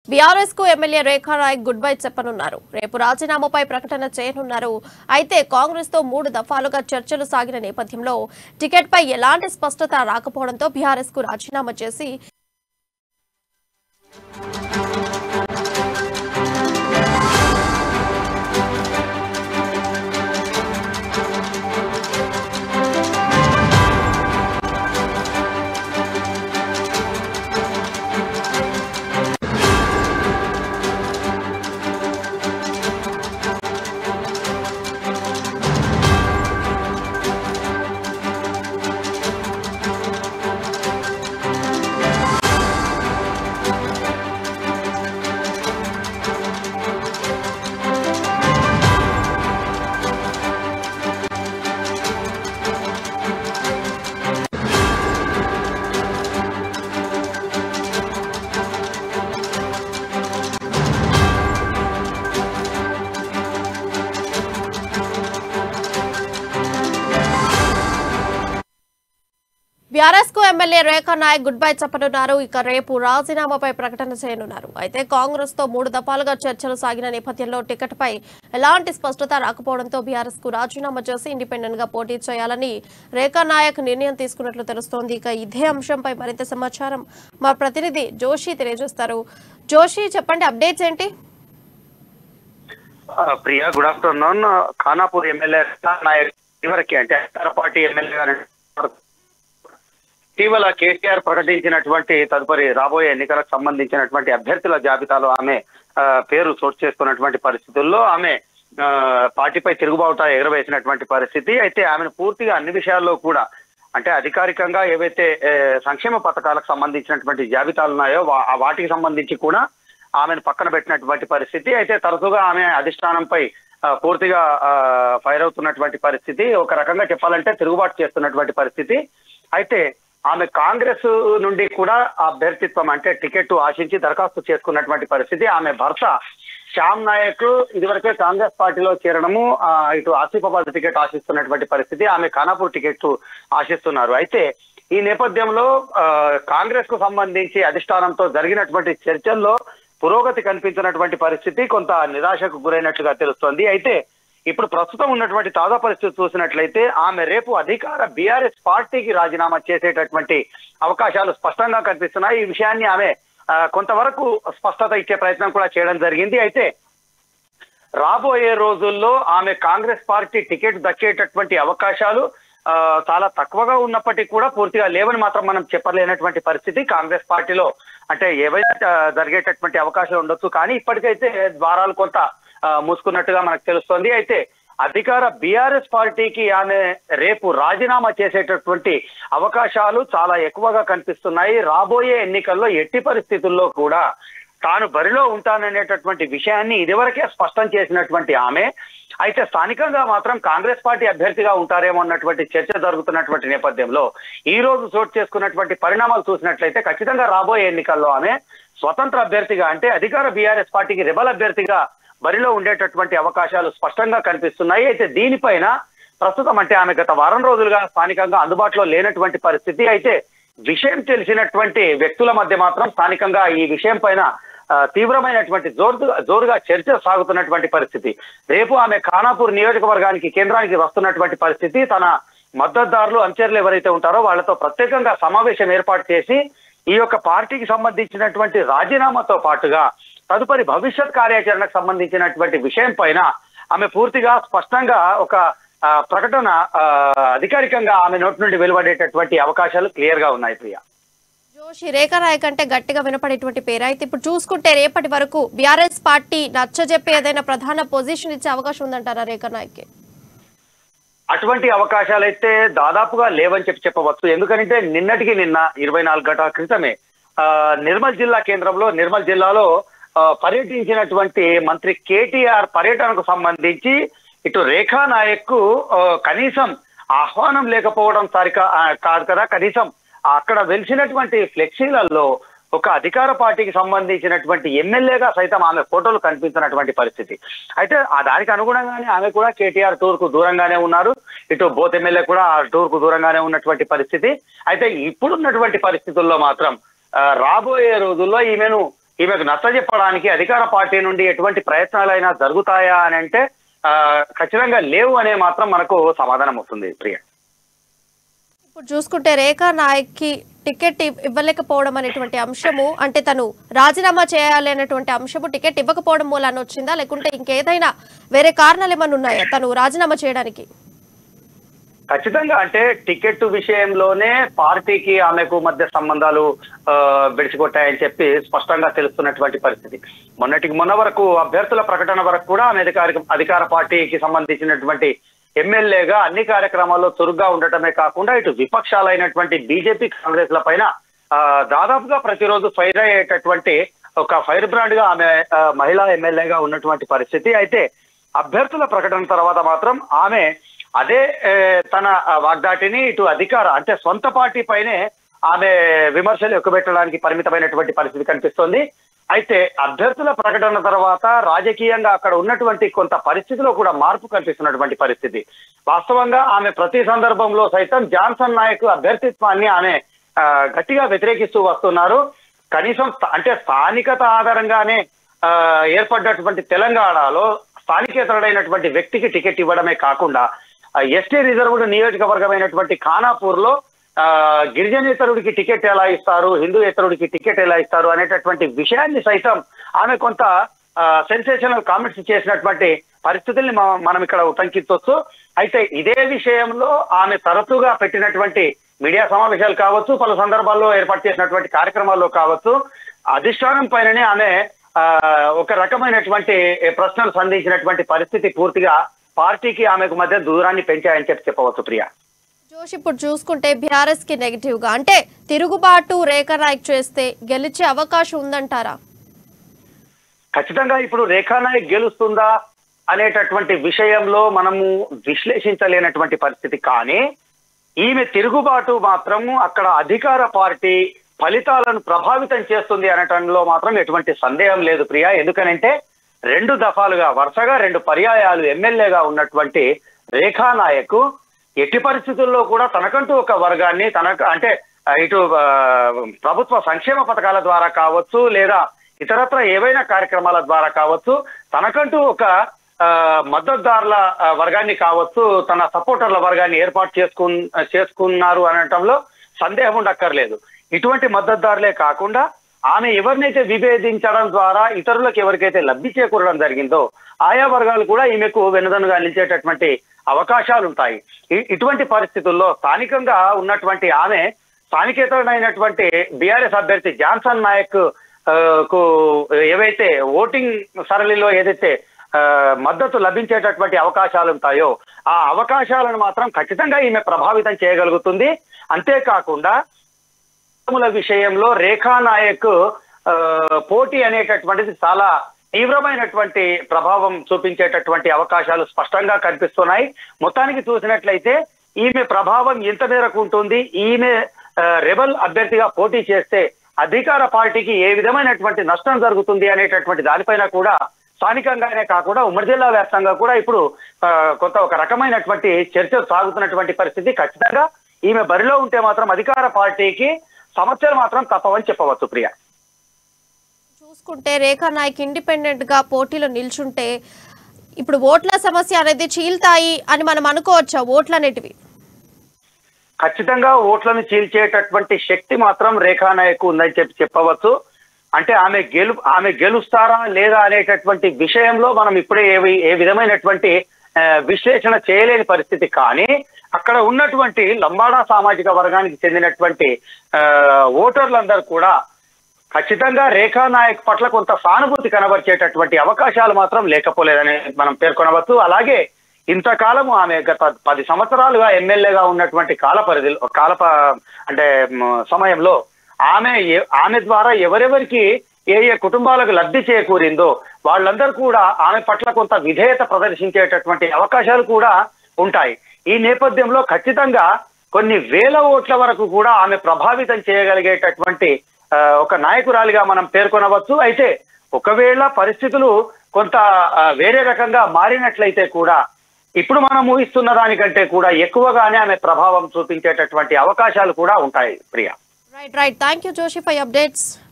BRS కు MLA Rekha Naik goodbye చెప్పనున్నారు రేపు రాజీనామాపై ప్రకటన చేయనున్నారు అయితే కాంగ్రెస్ తో మూడు దఫాలుగా చర్చలు సాగిన నేపథ్యంలో టికెట్ పై ఎలాంటి స్పష్టత రాకపోవడంతో బీఆర్ఎస్ కు రాజీనామా చేసి బీఆర్ఎస్ కు MLA Rekha Naik goodbye చెప్పనున్నారు ఇక రేపు రాజీనామాపై ప్రకటన చేయనున్నారు అయితే కాంగ్రెస్ తో మూడు దఫాలుగా చర్చలు సాగిన నేపథ్యంలో టికెట్ పై ఎలాంటి స్పష్టత రాకపోవడంతో బీఆర్ఎస్ కు రాజీనామా చేసి ఇండిపెండెంట్ గా పోటీ చేయాలని రేఖా నాయక్ నిర్ణయం తీసుకున్నట్లు తెలుస్తోంది ఇక ఇదే అంశంపై మరింత సమాచారం మా ప్రతినిధి జోషి తెలియజేస్తారు జోషి చెప్పండి అప్డేట్స్ ఏంటి ఆ, Priya good afternoon Khanapur MLA Naik ఇవరికి అంటే అధికార పార్టీ ఎమ్మెల్యే గారు ఇటీవల కేసీఆర్ ప్రకటించినటువంటి తదుపరి రాబోయే ఎన్నికలకు సంబంధించినటువంటి అభ్యర్థుల జాబితాలో ఆమె ఆ, పేరు చోటు చేసుకున్నటువంటి పరిస్థితుల్లో ఆమె ఆ, పార్టీపై తిరుగుబావుట ఎగరవేసినటువంటి పరిస్థితి అయితే ఆమెను పూర్తిగా అన్ని విషయాల్లో కూడా అంటే అధికారికంగా ఏవైతే ఏ, సంక్షేమ పథకాలకు సంబంధించినటువంటి జాబితాలు ఉన్నాయో వా- ఆ వాటికి సంబంధించి కూడా ఆమెను పక్కన పెట్టినటువంటి పరిస్థితి అయితే తరచుగా ఆమె అధిష్టానంపై ఆ, పూర్తిగా ఆ, ఫైర్ అవుతున్నటువంటి పరిస్థితి ఒక రకంగా చెప్పాలంటే తిరుగుబాటు చేస్తున్నటువంటి పరిస్థితి అయితే ఆమె కాంగ్రెస్ నుండి కూడా ఆ అభ్యర్థిత్వం అంటే టికెట్ ఆశించి దరఖాస్తు చేసుకున్నటువంటి పరిస్థితి ఆమె భర్త శ్యామ్ నాయక్ ఇదివరకే కాంగ్రెస్ పార్టీలో చేరడము ఆ, ఇటు ఆసిఫాబాద్ టికెట్ ఆశిస్తున్నటువంటి పరిస్థితి ఆమె ఖానాపూర్ టికెట్ ఆశిస్తున్నారు అయితే ఈ నేపథ్యంలో ఆ, కాంగ్రెస్ కు సంబంధించి అధిష్టానంతో జరిగినటువంటి చర్చల్లో పురోగతి కనిపించినటువంటి పరిస్థితి కొంత నిరాశకు గురైనట్లుగా తెలుస్తోంది అయితే ఇప్పుడు ప్రస్తుతం ఉన్నటువంటి తాజా పరిస్థితి చూసినట్లయితే ఆమె రేపు అధికార బీఆర్ఎస్ పార్టీకి రాజీనామా చేసేటటువంటి అవకాశాలు స్పష్టంగా కనిపిస్తున్నాయి ఈ విషయాన్ని ఆమె ఆ, కొంతవరకు స్పష్టత ఇచ్చే ప్రయత్నం కూడా చేయడం జరిగింది అయితే రాబోయే రోజుల్లో ఆమె కాంగ్రెస్ పార్టీ టికెట్ దక్కేటటువంటి అవకాశాలు ఆ, చాలా తక్కువగా ఉన్నప్పటికీ కూడా పూర్తిగా లేవని మాత్రం మనం చెప్పలేనటువంటి పరిస్థితి కాంగ్రెస్ పార్టీలో అంటే ఏవైనా ఆ, జరిగేటటువంటి అవకాశాలు ఉండొచ్చు కానీ ఇప్పటికైతే ద్వారాలు కొంత ఆ, మూసుకున్నట్టుగా మనకు తెలుస్తోంది అయితే అధికార బీఆర్ఎస్ పార్టీకి ఆమె రేపు రాజీనామా చేసేటటువంటి అవకాశాలు చాలా ఎక్కువగా కనిపిస్తున్నాయి రాబోయే ఎన్నికల్లో ఎట్టి పరిస్థితుల్లో కూడా తాను బరిలో ఉంటాననేటటువంటి విషయాన్ని ఇదివరకే స్పష్టం చేసినటువంటి ఆమె అయితే స్థానికంగా మాత్రం కాంగ్రెస్ పార్టీ అభ్యర్థిగా ఉంటారేమో అన్నటువంటి చర్చ జరుగుతున్నటువంటి నేపథ్యంలో ఈ రోజు చోటు చేసుకున్నటువంటి పరిణామాలు చూసినట్లయితే ఖచ్చితంగా రాబోయే ఎన్నికల్లో ఆమె స్వతంత్ర అభ్యర్థిగా అంటే అధికార బీఆర్ఎస్ పార్టీకి రెబల్ అభ్యర్థిగా బరిలో ఉండేటటువంటి అవకాశాలు స్పష్టంగా కనిపిస్తున్నాయి అయితే దీనిపైన ప్రస్తుతం అంటే ఆమె గత వారం రోజులుగా స్థానికంగా అందుబాటులో లేనటువంటి పరిస్థితి అయితే విషయం తెలిసినటువంటి వ్యక్తుల మధ్య మాత్రం స్థానికంగా ఈ విషయం పైన ఆ, తీవ్రమైనటువంటి జోరు జోరుగా చర్చ సాగుతున్నటువంటి పరిస్థితి రేపు ఆమె ఖానాపూర్ నియోజకవర్గానికి కేంద్రానికి వస్తున్నటువంటి పరిస్థితి తన మద్దతుదారులు అంచర్లు ఎవరైతే ఉంటారో వాళ్ళతో ప్రత్యేకంగా సమావేశం ఏర్పాటు చేసి ఈ యొక్క పార్టీకి సంబంధించినటువంటి రాజీనామాతో పాటుగా తదుపరి భవిష్యత్ కార్యాచరణకు సంబంధించినటువంటి విషయం పైన ఆమె పూర్తిగా స్పష్టంగా ఒక ఆ, ప్రకటన ఆ, అధికారికంగా ఆమె నోటి నుండి వెలువడేటటువంటి అవకాశాలు క్లియర్ గా ఉన్నాయి ప్రియా జోషి రేఖా నాయక్ అంటే గట్టిగా వినపడేటువంటి పేరు అయితే ఇప్పుడు చూసుకుంటే రేపటి వరకు బీఆర్ఎస్ పార్టీ నచ్చజెప్పి ఏదైనా ప్రధాన పొజిషన్ ఇచ్చే అవకాశం ఉందంటారా రేఖా నాయక్ అటువంటి అవకాశాలు అయితే దాదాపుగా లేవని చెప్పి చెప్పవచ్చు ఎందుకంటే నిన్నటికి నిన్న ఇరవై నాలుగు గంటల క్రితమే ఆ, నిర్మల్ జిల్లా కేంద్రంలో నిర్మల్ జిల్లాలో ఆ, పర్యటించినటువంటి మంత్రి కేటీఆర్ పర్యటనకు సంబంధించి ఇటు రేఖా నాయక్ కు ఆ, కనీసం ఆహ్వానం లేకపోవడం సరికా ఆ, కాదు కదా కనీసం అక్కడ వెలిసినటువంటి ఫ్లెక్సీలలో ఒక అధికార పార్టీకి సంబంధించినటువంటి ఎమ్మెల్యేగా సైతం ఆమె ఫోటోలు కనిపించినటువంటి పరిస్థితి అయితే ఆ దానికి అనుగుణంగానే ఆమె కూడా కేటీఆర్ టూర్ కు దూరంగానే ఉన్నారు ఇటు బోత్ ఎమ్మెల్యే కూడా ఆ టూర్ కు దూరంగానే ఉన్నటువంటి పరిస్థితి అయితే ఇప్పుడున్నటువంటి పరిస్థితుల్లో మాత్రం ఆ, రాబోయే రోజుల్లో ఈమెను ఈమెకు నచ్చజెప్పడానికి అధికార పార్టీ నుండి ఎటువంటి ప్రయత్నాలైనా జరుగుతాయా అని అంటే ఆ, ఖచ్చితంగా లేవు అనే మాత్రం మనకు సమాధానం వస్తుంది ప్రియ ఇప్పుడు చూసుకుంటే రేఖా నాయక్కి టికెట్ ఇవ్- ఇవ్వలేకపోవడం అనేటువంటి అంశము అంటే తను రాజీనామా చేయాలి అనేటువంటి అంశము టికెట్ ఇవ్వకపోవడం మూలాన వచ్చిందా లేకుంటే ఇంకేదైనా వేరే కారణాలు ఏమైనా ఉన్నాయా తను రాజీనామా చేయడానికి ఖచ్చితంగా అంటే టికెట్ విషయంలోనే పార్టీకి ఆమెకు మధ్య సంబంధాలు ఆ, బెడిసికొట్టాయని చెప్పి స్పష్టంగా తెలుస్తున్నటువంటి పరిస్థితి మొన్నటికి మొన్న వరకు అభ్యర్థుల ప్రకటన వరకు కూడా ఆమె అధికారిక అధికార పార్టీకి సంబంధించినటువంటి ఎమ్మెల్యేగా అన్ని కార్యక్రమాల్లో చురుగ్గా ఉండటమే కాకుండా ఇటు విపక్షాలైనటువంటి బీజేపీ కాంగ్రెస్ ల పైన ఆ, దాదాపుగా ప్రతిరోజు ఫైర్ అయ్యేటటువంటి ఒక ఫైర్ బ్రాండ్ గా ఆమె ఆ, మహిళా ఎమ్మెల్యేగా ఉన్నటువంటి పరిస్థితి అయితే అభ్యర్థుల ప్రకటన తర్వాత మాత్రం ఆమె అదే ఏ, తన ఆ, వాగ్దాటిని ఇటు అధికార అంటే సొంత పార్టీ పైనే ఆమె విమర్శలు ఎక్కుపెట్టడానికి పరిమితమైనటువంటి పరిస్థితి కనిపిస్తోంది అయితే అభ్యర్థుల ప్రకటన తర్వాత రాజకీయంగా అక్కడ ఉన్నటువంటి కొంత పరిస్థితిలో కూడా మార్పు కనిపిస్తున్నటువంటి పరిస్థితి వాస్తవంగా ఆమె ప్రతి సందర్భంలో సైతం జాన్సన్ నాయక్ అభ్యర్థిత్వాన్ని ఆమె ఆ, గట్టిగా వ్యతిరేకిస్తూ వస్తున్నారు కనీసం స్థ- అంటే స్థానికత ఆధారంగానే ఆ, ఏర్పడ్డటువంటి తెలంగాణలో స్థానికేతరుడైనటువంటి వ్యక్తికి టికెట్ ఇవ్వడమే కాకుండా ఎస్టీ రిజర్వ్డ్ నియోజకవర్గమైనటువంటి ఖానాపూర్ లో ఆ, గిరిజనేతరుడికి టికెట్ ఎలా ఇస్తారు హిందూయేతరుడికి టికెట్ ఎలా ఇస్తారు అనేటటువంటి విషయాన్ని సైతం ఆమె కొంత సెన్సేషనల్ కామెంట్స్ చేసినటువంటి పరిస్థితుల్ని మ- మనం ఇక్కడ ఉటంకించవచ్చు అయితే ఇదే విషయంలో ఆమె తరచుగా పెట్టినటువంటి మీడియా సమావేశాలు కావచ్చు పలు సందర్భాల్లో ఏర్పాటు చేసినటువంటి కార్యక్రమాల్లో కావచ్చు అధిష్టానం పైననే ఆమె ఆ, ఒక రకమైనటువంటి ప్రశ్నలు సంధించినటువంటి పరిస్థితి పూర్తిగా పార్టీకి ఆమెకు మధ్య దూరాన్ని పెంచాయని చెప్పి చెప్పవచ్చు ప్రియా జోష్ ఇప్పుడు చూసుకుంటే బీఆర్ఎస్ కి నెగిటివ్ గా అంటే తిరుగుబాటు రేఖా నాయక్ చేస్తే గెలిచే అవకాశం ఉందంటారా ఖచ్చితంగా ఇప్పుడు రేఖానాయక్ గెలుస్తుందా అనేటటువంటి విషయంలో మనము విశ్లేషించలేనటువంటి పరిస్థితి కానీ ఈమె తిరుగుబాటు మాత్రము అక్కడ అధికార పార్టీ ఫలితాలను ప్రభావితం చేస్తుంది అనటంలో మాత్రం ఎటువంటి సందేహం లేదు ప్రియా ఎందుకనంటే రెండు దఫాలుగా వరుసగా రెండు పర్యాయాలు ఎమ్మెల్యేగా ఉన్నటువంటి రేఖానాయక్ ఎట్టి పరిస్థితుల్లో కూడా తనకంటూ ఒక వర్గాన్ని తనకు అంటే ఆ, ఇటు ఆ, ప్రభుత్వ సంక్షేమ పథకాల ద్వారా కావచ్చు లేదా ఇతరత్ర ఏవైనా కార్యక్రమాల ద్వారా కావచ్చు తనకంటూ ఒక ఆ, మద్దతుదారుల ఆ, వర్గాన్ని కావచ్చు తన సపోర్టర్ల వర్గాన్ని ఏర్పాటు చేసుకు చేసుకున్నారు అనటంలో సందేహం ఉండక్కర్లేదు ఇటువంటి మద్దతుదారులే కాకుండా ఆమె ఎవరినైతే విభేదించడం ద్వారా ఇతరులకు ఎవరికైతే లబ్ధి చేకూరడం జరిగిందో ఆయా వర్గాలు కూడా ఈమెకు వెనుదనుగా నిలిచేటటువంటి అవకాశాలు ఉంటాయి ఇ- ఇటువంటి పరిస్థితుల్లో స్థానికంగా ఉన్నటువంటి ఆమె స్థానికేతరుడైనటువంటి బీఆర్ఎస్ అభ్యర్థి జాన్సన్ నాయక్ ఆ, కు ఏవైతే ఓటింగ్ సరళిలో ఏదైతే ఆ, మద్దతు లభించేటటువంటి అవకాశాలు ఉంటాయో ఆ అవకాశాలను మాత్రం ఖచ్చితంగా ఈమె ప్రభావితం చేయగలుగుతుంది అంతేకాకుండా ల విషయంలో రేఖా నాయక్ ఆ, పోటీ అనేటటువంటిది చాలా తీవ్రమైనటువంటి ప్రభావం చూపించేటటువంటి అవకాశాలు స్పష్టంగా కనిపిస్తున్నాయి మొత్తానికి చూసినట్లయితే ఈమె ప్రభావం ఎంత మేరకు ఉంటుంది ఈమె ఆ, రెబల్ అభ్యర్థిగా పోటీ చేస్తే అధికార పార్టీకి ఏ విధమైనటువంటి నష్టం జరుగుతుంది అనేటటువంటి దానిపైన కూడా స్థానికంగానే కాకుండా ఉమ్మడి జిల్లా వ్యాప్తంగా కూడా ఇప్పుడు ఆ, కొంత ఒక రకమైనటువంటి చర్చ సాగుతున్నటువంటి పరిస్థితి ఖచ్చితంగా ఈమె బరిలో ఉంటే మాత్రం అధికార పార్టీకి సమస్యలు మాత్రం తప్పవని చెప్పవచ్చు ప్రియ చూసుకుంటే రేఖా నాయక్ ఇండిపెండెంట్ గా పోటీలో నిల్చుంటే ఇప్పుడు ఓట్ల సమస్య అనేది చీల్తాయి అని మనం అనుకోవచ్చా ఓట్లు అనేటివి ఖచ్చితంగా ఓట్లను చీల్చేటటువంటి శక్తి మాత్రం రేఖానాయకు ఉందని చెప్పి చెప్పవచ్చు అంటే ఆమె గెలు ఆమె గెలుస్తారా లేదా అనేటటువంటి విషయంలో మనం ఇప్పుడే ఏ వి- ఏ విధమైనటువంటి ఆ, విశ్లేషణ చేయలేని పరిస్థితి కానీ అక్కడ ఉన్నటువంటి లంబాడా సామాజిక వర్గానికి చెందినటువంటి ఆ, ఓటర్లందరూ కూడా ఖచ్చితంగా రేఖా నాయక్ పట్ల కొంత సానుభూతి కనబరిచేటటువంటి అవకాశాలు మాత్రం లేకపోలేదని మనం పేర్కొనవచ్చు అలాగే ఇంతకాలము ఆమె గత పది సంవత్సరాలుగా ఎమ్మెల్యేగా ఉన్నటువంటి కాల పరిధిలో కాల ప- అంటే మ్, సమయంలో ఆమె ఎ- ఆమె ద్వారా ఎవరెవరికి ఏ ఏ కుటుంబాలకు లబ్ధి చేకూరిందో వాళ్ళందరూ కూడా ఆమె పట్ల కొంత విధేయత ప్రదర్శించేటటువంటి అవకాశాలు కూడా ఉంటాయి ఈ నేపథ్యంలో ఖచ్చితంగా కొన్ని వేల ఓట్ల వరకు కూడా ఆమె ప్రభావితం చేయగలిగేటటువంటి ఆ, ఒక నాయకురాలిగా మనం పేర్కొనవచ్చు అయితే ఒకవేళ పరిస్థితులు కొంత ఆ, వేరే రకంగా మారినట్లయితే కూడా ఇప్పుడు మనం ఊహిస్తున్న దానికంటే కూడా ఎక్కువగానే ఆమె ప్రభావం చూపించేటటువంటి అవకాశాలు కూడా ఉంటాయి Priya right right thank you Joshi for updates